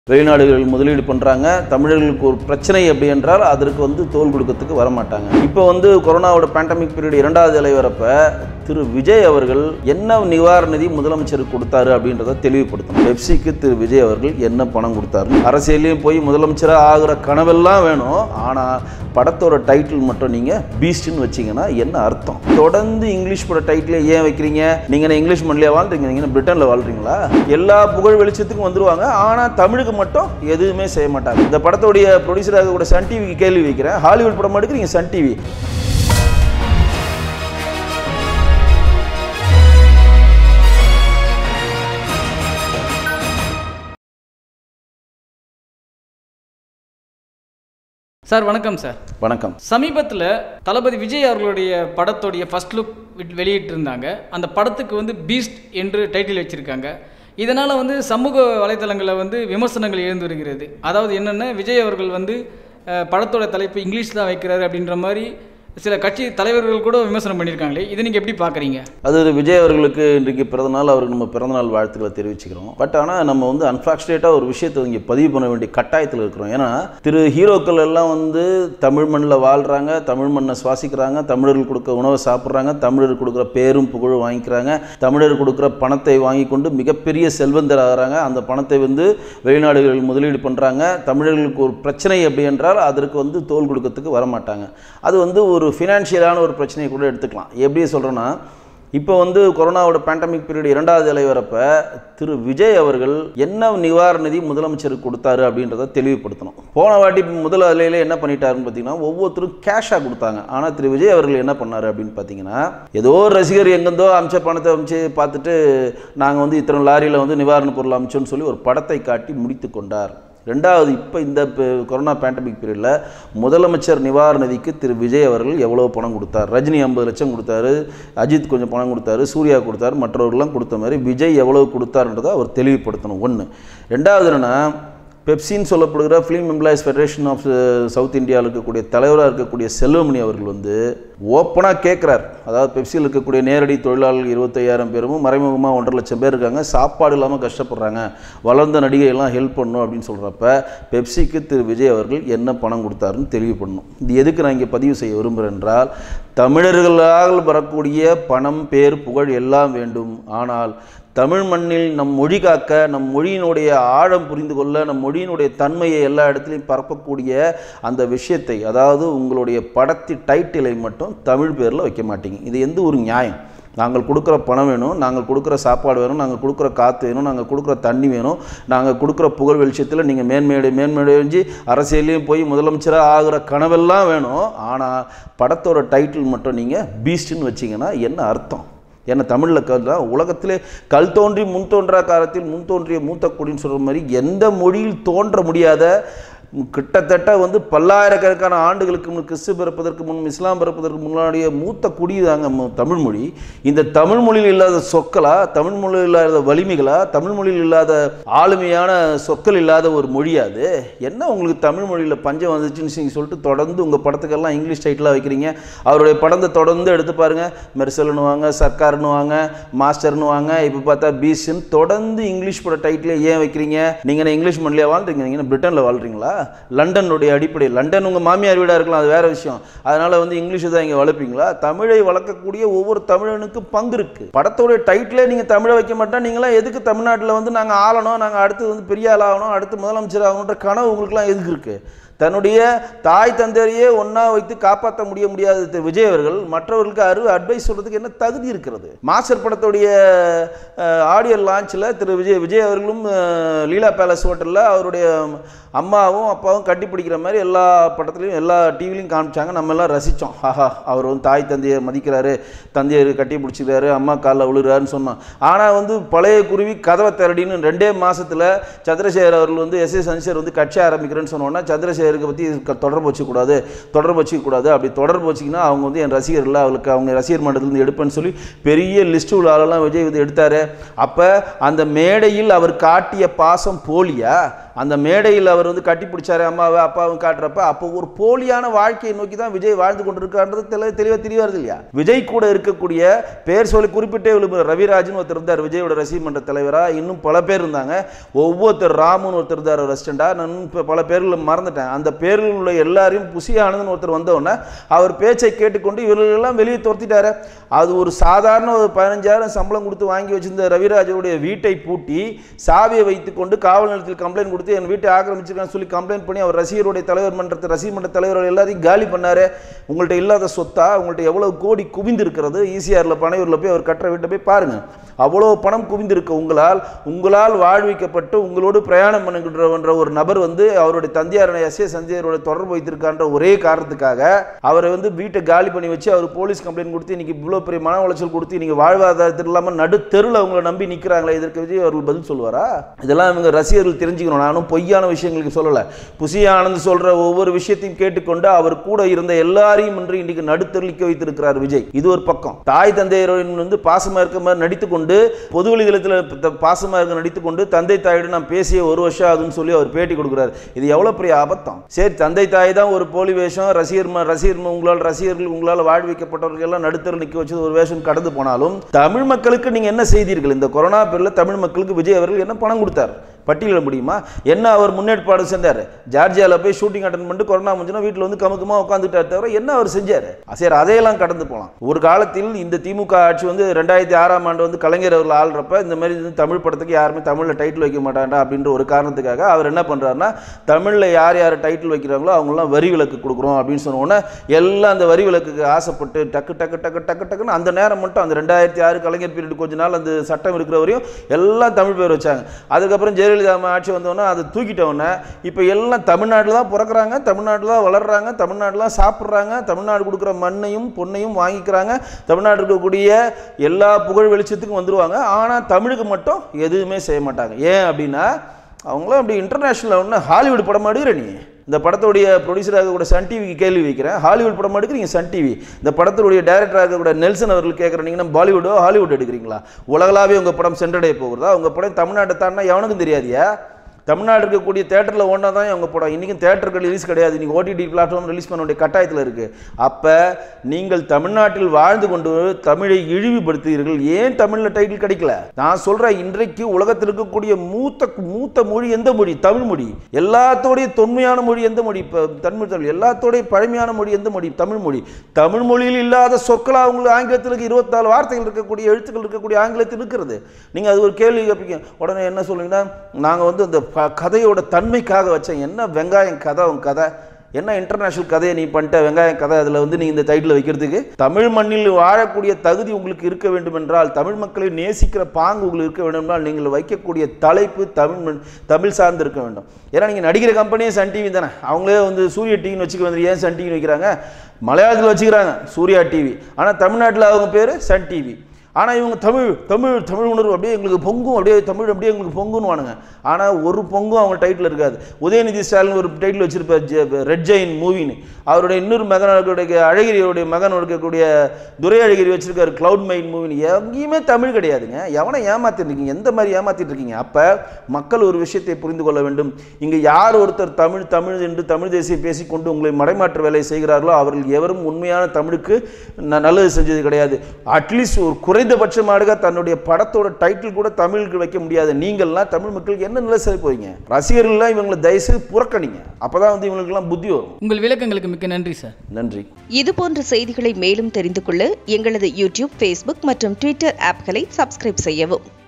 வெளிநாடுகளில் முதலீடு பண்ணுறாங்க தமிழர்களுக்கு ஒரு பிரச்சனை அப்படி என்றால் அதற்கு வந்து தோல் கொடுக்கறதுக்கு வர மாட்டாங்க இப்போ வந்து கொரோனாவோட பேண்டமிக் பீரியட் இரண்டாவது அலை வரப்ப திரு விஜய் அவர்கள் என்ன நிவாரண நிதி முதலமைச்சருக்கு கொடுத்தாரு அப்படின்றத தெளிவுபடுத்தணும் பெப்சிக்கு திரு விஜய் அவர்கள் என்ன பணம் கொடுத்தாரு அரசியலையும் போய் முதலமைச்சராக ஆகிற கனவெல்லாம் வேணும் ஆனால் படத்தோட டைட்டில் மட்டும் நீங்கள் பீஸ்ட்னு வச்சீங்கன்னா என்ன அர்த்தம் தொடர்ந்து இங்கிலீஷ் பட டைட்டிலே ஏன் வைக்கிறீங்க நீங்கள் என்ன இங்கிலீஷ் மண்ணிலே வாழ்றீங்க நீங்கள் என்ன பிரிட்டனில் வாழ்றீங்களா எல்லா புகழ் வெளிச்சத்துக்கும் வந்துருவாங்க ஆனால் தமிழுக்கு மட்டும் எதுவுமே செய்ய மாட்டாங்க இந்த படத்துடைய ப்ரொடியூசராக கூட சன் டிவிக்கு கேள்வி வைக்கிறேன் ஹாலிவுட் படம் எடுக்கிறீங்க சன் டிவி சார் வணக்கம் சார் வணக்கம் சமீபத்தில் தளபதி விஜய் அவர்களுடைய படத்துடைய ஃபர்ஸ்ட் லுக் வெளியிட்டிருந்தாங்க அந்த படத்துக்கு வந்து பீஸ்ட் என்று டைட்டில் வச்சுருக்காங்க இதனால் வந்து சமூக வலைத்தளங்களில் வந்து விமர்சனங்கள் எழுந்து வருகிறது அதாவது என்னென்ன விஜய் அவர்கள் வந்து அஹ், படத்தோட தலைப்பு இங்கிலீஷ் தான் வைக்கிறாரு அப்படின்ற மாதிரி சில கட்சி தலைவர்கள் கூட விமர்சனம் பண்ணியிருக்காங்களே இதை நீங்கள் எப்படி பார்க்குறீங்க அது விஜய் அவர்களுக்கு இன்றைக்கு பிறந்தநாள் அவருக்கு நம்ம பிறந்தநாள் வாழ்த்துக்களை தெரிவிச்சுக்கிறோம் பட் ஆனால் நம்ம வந்து அன்ஃபாக்சுனேட்டாக ஒரு விஷயத்தை இங்கே பதிவு பண்ண வேண்டிய கட்டாயத்தில் இருக்கிறோம் ஏன்னா திரு ஹீரோக்கள் எல்லாம் வந்து தமிழ் மண்ணில் வாழ்கிறாங்க தமிழ் மண்ணை சுவாசிக்கிறாங்க தமிழர்கள் கொடுக்க உணவை சாப்பிட்றாங்க தமிழர் கொடுக்குற பேரும் புகழும் வாங்கிக்கிறாங்க தமிழர் கொடுக்குற பணத்தை வாங்கி கொண்டு மிகப்பெரிய செல்வந்தர் ஆகிறாங்க அந்த பணத்தை வந்து வெளிநாடுகளில் முதலீடு பண்ணுறாங்க தமிழர்களுக்கு ஒரு பிரச்சனை அப்படி என்றால் அதற்கு வந்து தோல் கொடுக்கறதுக்கு வர மாட்டாங்க அது வந்து ஒரு ஃபினான்ஷியலான ஒரு பிரச்சனையை கூட எடுத்துக்கலாம் எப்படி சொல்கிறேன்னா இப்போ வந்து கொரோனாவோட பேண்டமிக் பீரியட் இரண்டாவது அலை வரப்ப திரு விஜய் அவர்கள் என்ன நிவாரண நிதி முதலமைச்சருக்கு கொடுத்தாரு அப்படின்றத தெளிவுபடுத்தணும் போன வாட்டி முதல் அலையில என்ன பண்ணிட்டாருன்னு பார்த்தீங்கன்னா ஒவ்வொருத்தரும் கேஷாக கொடுத்தாங்க ஆனால் திரு விஜய் அவர்கள் என்ன பண்ணாரு அப்படின்னு பார்த்தீங்கன்னா ஏதோ ஒரு ரசிகர் எங்கேருந்தோ அமிச்ச பணத்தை அமிச்சு பார்த்துட்டு நாங்கள் வந்து இத்தனை லாரியில் வந்து நிவாரணப் பொருள் அமிச்சோன்னு சொல்லி ஒரு படத்தை காட்டி முடித்து கொண்டார் ரெண்டாவது இப்போ இந்த ப- கொரோனா பேண்டமிக் பீரியடில் முதலமைச்சர் நிவாரண நிதிக்கு திரு விஜய் அவர்கள் எவ்வளோ பணம் கொடுத்தார் ரஜினி ஐம்பது லட்சம் கொடுத்தாரு அஜித் கொஞ்சம் பணம் கொடுத்தாரு சூர்யா கொடுத்தாரு மற்றவர்கள்லாம் கொடுத்த மாதிரி விஜய் எவ்வளோ கொடுத்தாருன்றதை அவர் தெளிவுபடுத்தணும் ஒன்று ரெண்டாவது என்னென்னா பெப்சின்னு சொல்லப்படுகிற film employees federation of south இந்தியாவில் இருக்கக்கூடிய தலைவராக இருக்கக்கூடிய செல்வமணி அவர்கள் வந்து ஓப்பனாக கேட்குறார் அதாவது பெப்சியில் இருக்கக்கூடிய நேரடி தொழிலாளர்கள் இருபத்தையாயிரம் பேரும் மறைமுகமாக ஒன்றரை லட்சம் பேர் இருக்காங்க சாப்பாடு இல்லாமல் கஷ்டப்படுறாங்க வளர்ந்த நடிகை எல்லாம் ஹெல்ப் பண்ணணும் அப்படின்னு சொல்கிறப்ப பெப்சிக்கு திரு விஜய் அவர்கள் என்ன பணம் கொடுத்தாருன்னு தெளிவு பண்ணணும் இது எதுக்கு நான் இங்கே பதிவு செய்ய விரும்புகிறேன் என்றால் தமிழர்களால் வரக்கூடிய பணம் பேர் புகழ் எல்லாம் வேண்டும் ஆனால் தமிழ் மண்ணில் நம் மொழி காக்க நம் மொழியினுடைய ஆழம் புரிந்து கொள்ள நம் மொழியினுடைய தன்மையை எல்லா இடத்துலையும் பரப்பக்கூடிய அந்த விஷயத்தை அதாவது உங்களுடைய படத்தி டைட்டிலை மட்டும் தமிழ் பேரில் வைக்க மாட்டீங்க இது எந்த ஒரு நியாயம் நாங்கள் கொடுக்குற பணம் வேணும் நாங்கள் கொடுக்குற சாப்பாடு வேணும் நாங்கள் கொடுக்குற காற்று வேணும் நாங்கள் கொடுக்குற தண்ணி வேணும் நாங்கள் கொடுக்குற புகழ் வெளிச்சத்தில் நீங்கள் மேன்மேடு மேன்மேடு அடைஞ்சு அரசியலையும் போய் முதலமைச்சராக ஆகிற கனவெல்லாம் வேணும் ஆனால் படத்தோட டைட்டில் மட்டும் நீங்கள் பீஸ்ட்னு வச்சீங்கன்னா என்ன அர்த்தம் ஏன்னா தமிழில் கல் தான் உலகத்திலே கல் தோன்றி முன் தோன்றா காலத்தில் முன் தோன்றிய மூத்த குடின்னு சொல்கிற மாதிரி எந்த மொழியில் தோன்ற முடியாத கிட்டத்தட்ட வந்து பல்லாயிரக்கணக்கான ஆண்டுகளுக்கு முன் கிறிஸ்து பிறப்பதற்கு முன் இஸ்லாம் பிறப்பதற்கு முன்னாடிய மூத்த குடி தாங்க மு- தமிழ் மொழி இந்த தமிழ் மொழியில் இல்லாத சொற்களா தமிழ் மொழியில் இல்லாத வலிமைகளா தமிழ் மொழியில் இல்லாத ஆளுமையான சொற்கள் இல்லாத ஒரு மொழியா அது என்ன உங்களுக்கு தமிழ் மொழியில் பஞ்சம் வந்துச்சுன்னு சொல்லி சொல்லிட்டு தொடர்ந்து உங்கள் படத்துக்கெல்லாம் இங்கிலீஷ் டைட்டிலாக வைக்கிறீங்க அவருடைய படத்தை தொடர்ந்து எடுத்து பாருங்க மெர்சல்னு வாங்க சர்க்கார்னு வாங்க மாஸ்டர்னு வாங்க இப்போ பார்த்தா பீஸ்ன்னு தொடர்ந்து இங்கிலீஷ் பட டைட்டிலே ஏன் வைக்கிறீங்க நீங்கள் என்ன இங்கிலீஷ் மண்ணிலே வாழ்றீங்க நீங்கள் என்ன பிரிட்டனில் வாழ்றீங்களா லண்டனுடைய அடிப்படை லண்டன் உங்கள் மாமியார் வீடாக இருக்கலாம் அது வேற விஷயம் அதனால வந்து இங்கிலீஷ் தான் இங்கே வளர்ப்பீங்களா தமிழை வளர்க்கக்கூடிய ஒவ்வொரு தமிழனுக்கும் பங்கு இருக்கு படத்தோடைய டைட்டிலே நீங்கள் தமிழை வைக்க மாட்டா நீங்களாம் எதுக்கு தமிழ்நாட்டில் வந்து நாங்கள் ஆளணும் நாங்கள் அடுத்து வந்து பெரிய ஆள் ஆகணும் அடுத்து முதலமைச்சர் ஆகணுன்ற கனவு உங்களுக்குலாம் எதுக்கு இருக்கு தன்னுடைய தாய் தந்தையரையே ஒன்றா வைத்து காப்பாற்ற முடிய முடியாத திரு விஜய் அவர்கள் மற்றவர்களுக்கு அரு அட்வைஸ் சொல்றதுக்கு என்ன தகுதி இருக்கிறது மாஸ்டர் படத்துடைய ஆடியோ லான்ச்சில் திரு விஜய் விஜய் அவர்களும் அஹ், லீலா பேலஸ் ஹோட்டலில் அவருடைய அம்மாவும் அப்பாவும் கட்டி பிடிக்கிற மாதிரி எல்லா படத்துலையும் எல்லா டிவிலையும் காமிச்சாங்க நம்ம எல்லாம் ரசித்தோம் ஆஹா அவர் வந்து தாய் தந்தையை மதிக்கிறாரு தந்தையை கட்டி பிடிச்சிக்கிறாரு அம்மா காலில் விழுகிறாருன்னு சொன்னோம் ஆனால் வந்து பழைய குருவி கதவை திரடின்னு ரெண்டே மாசத்துல சந்திரசேகர் அவர்கள் வந்து எஸ் ஏ சந்திரசேகர் வந்து கட்சி ஆரம்பிக்கிறேன்னு சொன்னோன்னா சந்திரசேகருக்கு பற்றி தொடர்பு வச்சுக்கூடாது தொடர்பு வச்சுக்கூடாது அப்படி தொடர்பு வச்சிங்கன்னா அவங்க வந்து என் ரசிகர் இல்லை அவளுக்கு அவங்க ரசிகர் மன்றத்திலிருந்து எடுப்பேன்னு சொல்லி பெரிய லிஸ்ட் உள்ள ஆளெல்லாம் விஜய் வந்து எடுத்தாரு அப்போ அந்த மேடையில் அவர் காட்டிய பாசம் போலியா அந்த மேடையில் அவர் வந்து கட்டி பிடிச்சாரு அம்மாவை அப்பாவும் காட்டுறப்ப அப்போ ஒரு போலியான வாழ்க்கையை நோக்கி தான் விஜய் வாழ்ந்து கொண்டிருக்கான்றது தெளி தெளிவாக தெரிய வருது இல்லையா விஜய் கூட இருக்கக்கூடிய பேர் சொல்லி குறிப்பிட்டே விழுப்புரம் ரவிராஜன் ஒருத்தர் இருந்தார் விஜயோட ரசிகர் மன்ற தலைவரா இன்னும் பல பேர் இருந்தாங்க ஒவ்வொருத்தர் ராமுன்னு ஒருத்தர் இருந்தார் ரெஸ்டண்டா நான் இப்போ பல பேர்கள் மறந்துட்டேன் அந்த பேரில் உள்ள எல்லாரையும் புசி ஆனந்த்னு ஒருத்தர் வந்தவுடனே அவர் பேச்சை கேட்டுக்கொண்டு இவர்களெல்லாம் வெளியே துரத்திட்டாரு அது ஒரு சாதாரண ஒரு பதினஞ்சாயிரம் சம்பளம் கொடுத்து வாங்கி வச்சிருந்த ரவிராஜனுடைய வீட்டை பூட்டி சாவியை வைத்துக்கொண்டு காவல் நிலையத்தில் கம்ப்ளைண்ட் கொடுத்து என் வீட்டை ஆக்கிரமிச்சிருக்கான்னு சொல்லி கம்ப்ளைண்ட் பண்ணி அவர் ரசிகருடைய தலைவர் மன்றத்தை ரசிகர் மன்ற தலைவர் எல்லாரையும் காலி பண்ணாரு உங்கள்ட்ட இல்லாத சொத்தா உங்கள்ட்ட எவ்வளவு கோடி குவிந்து இருக்கிறது ஈசிஆர்ல பனையூர்ல போய் அவர் கட்டுற வீட்டை போய் பாருங்க அவ்வளோ பணம் குவிந்திருக்கு உங்களால் உங்களால் வாழ்விக்கப்பட்டு உங்களோடு பிரயாணம் பண்ணுகின்றவன்ற ஒரு நபர் வந்து அவருடைய தந்தையாரான எஸ் ஏ சஞ்சயரோட தொடர்பு வைத்திருக்கான்ற ஒரே காரணத்துக்காக அவரை வந்து வீட்டை காலி பண்ணி வச்சு அவர் போலீஸ் கம்ப்ளைண்ட் கொடுத்து இன்னைக்கு இவ்வளோ பெரிய மன உளைச்சல் கொடுத்து இன்னைக்கு வாழ்வாதாரத்தில் இல்லாமல் நடு தெருவில் அவங்கள நம்பி நிற்கிறாங்களே இதற்கு விஜய் அவர்கள் பதில் சொல்லுவாரா இதெல்லாம் இவங்க ரசிகர்கள் தெரிஞ்சுக்கணும் நானும் பொய்யான விஷயங்களுக்கு சொல்லலை புசி ஆனந்த் சொல்ற ஒவ்வொரு விஷயத்தையும் கேட்டுக்கொண்டு அவர் கூட இருந்த எல்லாரையும் இன்று இன்னைக்கு நடுத்தெருளிக்க வைத்திருக்கிறார் விஜய் இது ஒரு பக்கம் தாய் தந்தையரின் வந்து பாசமா இருக்க மாதிரி நடித்துக் கொண்டு பொது வழிதளத்தில் பாசமா இருக்க நடித்துக் கொண்டு தந்தை தாயிடம் நான் பேசிய ஒரு வருஷம் ஆகுதுன்னு சொல்லி அவர் பேட்டி கொடுக்குறாரு இது எவ்வளவு பெரிய அபத்தம் சரி தந்தை தாய் தான் ஒரு போலி வேஷம் ரசிகர் ம- ரசிகர் ம- உங்களால் ரசிகர்கள் உங்களால் வாழ்விக்கப்பட்டவர்கள் எல்லாம் நடுத்தர நிற்க வச்சது ஒரு வேஷம் கடந்து போனாலும் தமிழ் மக்களுக்கு நீங்க என்ன செய்தீர்கள் இந்த கொரோனா பேரில் தமிழ் மக்களுக்கு விஜய் அவர்கள் என்ன பணம் கொடுத்தார் பட்டியலிட முடியுமா என்ன அவர் முன்னேற்பாடு செஞ்சார் ஜார்ஜியாவில் போய் ஷூட்டிங் அட்டன் பண்ணிட்டு கொரோனா முடிஞ்சுனா வீட்டில் வந்து கமுக்கமா உட்காந்துட்டார் தவிர என்ன அவர் செஞ்சார் சரி அதையெல்லாம் கடந்து போகலாம் ஒரு காலத்தில் இந்த திமுக ஆட்சி வந்து ரெண்டாயிரத்தி ஆறாம் ஆண்டு வந்து கலைஞர் அவர்கள் ஆள்றப்ப இந்த மாதிரி வந்து தமிழ் படத்துக்கு யாருமே தமிழில் டைட்டில் வைக்க மாட்டாண்டா அப்படின்ற ஒரு காரணத்துக்காக அவர் என்ன பண்ணுறாருன்னா தமிழில் யார் யார் டைட்டில் வைக்கிறாங்களோ அவங்களாம் வரி விலக்கு கொடுக்குறோம் அப்படின்னு சொன்ன உடனே எல்லாம் அந்த வரி விலக்குக்கு ஆசைப்பட்டு டக்கு டக்கு டக்கு டக்கு டக்குன்னு அந்த நேரம் மட்டும் அந்த ரெண்டாயிரத்தி ஆறு கலைஞர் பீரியட் கொஞ்ச நாள் அந்த சட்டம் இருக்கிற வரையும் எல்லாம் தமிழ் பேர் வச்சாங்க அதுக்கப்புறம் ஜெயலலிதா அம்மா ஆட்சி வந்தோடனே அதை தூக்கிட்ட உடனே இப்போ எல்லாம் தமிழ்நாட்டில் தான் பிறக்கிறாங்க தமிழ்நாட்டில் தான் வளர்றாங்க தமிழ்நாட்டில் தான் சாப்பிட்றாங்க தமிழ்நாடு கொடுக்குற மண்ணையும் பொண்ணையும் வாங்கிக்கிறாங்க தமிழ்நாடு இருக்கக்கூடிய எல்லா புகழ் வெளிச்சத்துக்கும் வந்துருவாங்க ஆனால் தமிழுக்கு மட்டும் எதுவுமே செய்ய மாட்டாங்க ஏன் அப்படின்னா அவங்களும் அப்படி இன்டர்நேஷ்னல் ஒன்று ஹாலிவுட் படம் எடுக்கிற நீ இந்த படத்துடைய ப்ரொடியூசராக கூட சன் டிவிக்கு கேள்வி வைக்கிறேன் ஹாலிவுட் படம் எடுக்கிறீங்க சன் டிவி இந்த படத்துடைய டைரக்டராக கூட நெல்சன் அவர்கள் கேட்குறீங்கன்னா பாலிவுட்டோ ஹாலிவுட் எடுக்கிறீங்களா உலகளாவே உங்கள் படம் சென்றடைய போகிறதா உங்கள் படம் தமிழ்நாட்டை தாண்டினா எவனுக்கும் தெரியாதியா தமிழ்நாடு இருக்கக்கூடிய தேட்டரில் ஒன்றா தான் அவங்க படம் இன்றைக்கும் தேட்டருக்கு ரிலீஸ் கிடையாது இன்றைக்கி ஓடிடி பிளாட்ஃபார்ம் ரிலீஸ் பண்ண வேண்டிய கட்டாயத்தில் இருக்குது அப்போ நீங்கள் தமிழ்நாட்டில் வாழ்ந்து கொண்டு தமிழை இழிவுபடுத்துகிறீர்கள் ஏன் தமிழில் டைட்டில் கிடைக்கல நான் சொல்கிறேன் இன்றைக்கு உலகத்தில் இருக்கக்கூடிய மூத்த மூத்த மொழி எந்த மொழி தமிழ் மொழி எல்லாத்தோடைய தொன்மையான மொழி எந்த மொழி இப்போ தமிழ் தமிழ் எல்லாத்தோடைய பழமையான மொழி எந்த மொழி தமிழ் மொழி தமிழ் மொழியில் இல்லாத சொற்களாக உங்களுக்கு ஆங்கிலத்தில் இருக்க இருபத்தாலு வார்த்தைகள் இருக்கக்கூடிய எழுத்துக்கள் இருக்கக்கூடிய ஆங்கிலத்தில் இருக்கிறது நீங்கள் அது ஒரு கேள்வி கேட்பீங்க உடனே என்ன சொல்லுங்கன்னா நாங்கள் வந்து அந்த ப- கதையோட தன்மைக்காக வச்சேன் என்ன வெங்காயம் கதை உன் கதை என்ன இன்டர்நேஷனல் கதையை நீ பண்ணிட்ட வெங்காயம் கதை அதில் வந்து நீ இந்த டைட்டில் வைக்கிறதுக்கு தமிழ் மண்ணில் வாழக்கூடிய தகுதி உங்களுக்கு இருக்க வேண்டும் என்றால் தமிழ் மக்களை நேசிக்கிற பாங்கு உங்களுக்கு இருக்க வேண்டும் என்றால் நீங்கள் வைக்கக்கூடிய தலைப்பு தமிழ் மண் தமிழ் சார்ந்து இருக்க வேண்டும் ஏன்னா நீங்கள் நடிக்கிற கம்பெனியே சன் டிவி தானே அவங்களே வந்து சூரிய டிவின்னு வச்சுக்க வந்து ஏன் சன் டிவின்னு வைக்கிறாங்க மலையாளத்தில் வச்சுக்கிறாங்க சூர்யா டிவி ஆனால் தமிழ்நாட்டில் அவங்க பேர் சன் டிவி ஆனால் இவங்க தமிழ் தமிழ் தமிழ் உணர்வு அப்படியே எங்களுக்கு பொங்கும் அப்படியே தமிழ் அப்படியே எங்களுக்கு பொங்குன்னு வானுங்க ஆனால் ஒரு பொங்கும் அவங்க டைட்டில் இருக்காது உதயநிதி ஸ்டாலின் ஒரு டைட்டில் வச்சிருப்பார் ரெட் ஜெயின் மூவின்னு அவருடைய இன்னொரு மகனுடைய அழகிரியோடைய மகன் இருக்கக்கூடிய துரை அழகிரி வச்சிருக்காரு கிளவுட் மைன் மூவின்னு எங்கேயுமே தமிழ் கிடையாதுங்க எவனை ஏமாத்திட்டு இருக்கீங்க எந்த மாதிரி ஏமாத்திட்டு இருக்கீங்க அப்போ மக்கள் ஒரு விஷயத்தை புரிந்து கொள்ள வேண்டும் இங்கே யார் ஒருத்தர் தமிழ் தமிழ் என்று தமிழ் தேசிய பேசிக்கொண்டு உங்களை மடைமாற்று வேலை செய்கிறார்களோ அவர்கள் எவரும் உண்மையான தமிழுக்கு ந- நல்லது செஞ்சது கிடையாது அட்லீஸ்ட் ஒரு குறைந்தபட்சமாக தன்னுடைய படத்தோட டைட்டில் கூட தமிழுக்கு வைக்க முடியாது நீங்கள்லாம் தமிழ் மக்களுக்கு என்ன நிலை செய்ய போறீங்க ரசிகர்கள்லாம் இவங்களை தயவுசெய்து புறக்கணிங்க அப்பதான் வந்து இவங்களுக்கெல்லாம் புத்தி வரும் உங்கள் விளக்கங்களுக்கு மிக்க நன்றி சார் நன்றி இது போன்ற செய்திகளை மேலும் தெரிந்து கொள்ள எங்களது யூடியூப் ஃபேஸ்புக் மற்றும் ட்விட்டர் ஆப்களை சப்ஸ்கிரைப் செய்யவும்